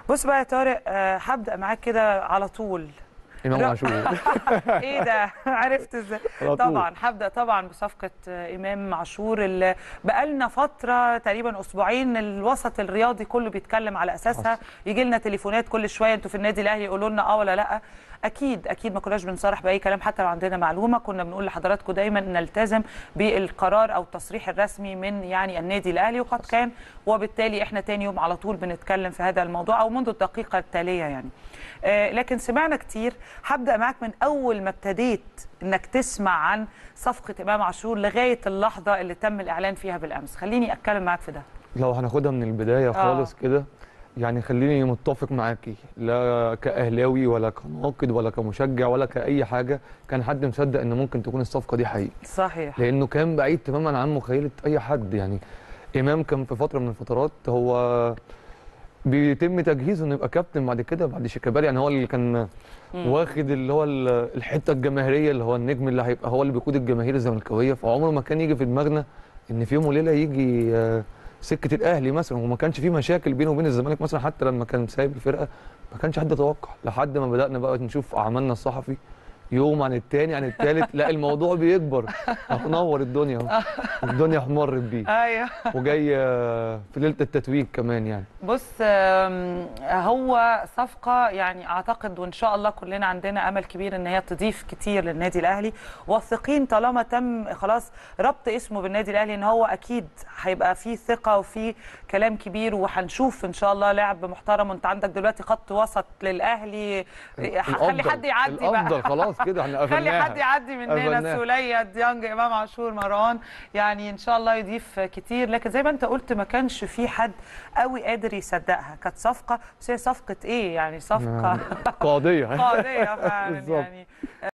بص بقى يا طارق آه، هبدا معاك كده على طول امام ر- عاشور ايه ده عرفت ازاي على طول. طبعا هبدا طبعا بصفقه آه، امام عاشور اللي بقالنا فتره تقريبا اسبوعين الوسط الرياضي كله بيتكلم على اساسها يجي لنا تليفونات كل شويه انتوا في النادي الاهلي يقولوا لنا اه ولا لا اكيد اكيد ما كناش بنصرح باي كلام حتى لو عندنا معلومه كنا بنقول لحضراتكم دايما نلتزم بالقرار او التصريح الرسمي من يعني النادي الاهلي وقد كان وبالتالي احنا تاني يوم على طول بنتكلم في هذا الموضوع او منذ الدقيقه التاليه يعني آه، لكن سمعنا كتير هبدا معاك من اول ما ابتديت انك تسمع عن صفقه امام عاشور لغايه اللحظه اللي تم الاعلان فيها بالامس خليني اتكلم معاك في ده لو هناخدها من البدايه خالص كده يعني خليني متفق معاكي لا كاهلاوي ولا كناقد ولا كمشجع ولا كاي حاجه كان حد مصدق ان ممكن تكون الصفقه دي حقيقي صحيح لانه كان بعيد تماما عن مخيله اي حد يعني امام كان في فتره من الفترات هو بيتم تجهيزه انه يبقى كابتن بعد كده بعد شيكابالا يعني هو اللي كان مم. واخد اللي هو ال- الحته الجماهيريه اللي هو النجم اللي هيبقى هو اللي بيقود الجماهير الزملكاويه فعمره ما كان يجي في دماغنا ان في يوم وليله يجي آه، سكه الاهلي مثلا وما كانش في مشاكل بينه وبين الزمالك مثلا حتى لما كان سايب الفرقه ما كانش حد يتوقع لحد ما بدانا بقى نشوف اعمالنا الصحفي يوم عن التاني عن التالت لا الموضوع بيكبر اهو نور الدنيا اهو الدنيا احمرت بيه ايوه وجاي آه، في ليله التتويج كمان يعني بص آم، هو صفقة يعني أعتقد وإن شاء الله كلنا عندنا أمل كبير إن هي تضيف كتير للنادي الأهلي واثقين طالما تم خلاص ربط اسمه بالنادي الأهلي إن هو أكيد هيبقى فيه ثقة وفيه كلام كبير وهنشوف إن شاء الله لاعب محترم وأنت عندك دلوقتي خط وسط للأهلي خلي الأفضل- حد يعدي بقى الافضل خلاص كده احنا خلي قفلناها حد يعدي مننا قفلناها. سولية ديانج امام عاشور مروان يعني ان شاء الله يضيف كتير لكن زي ما انت قلت ما كانش في حد قوي قادر يصدقها كانت صفقه بس هي صفقه ايه يعني صفقه قاضيه قاضيه فعلا بالظبط. يعني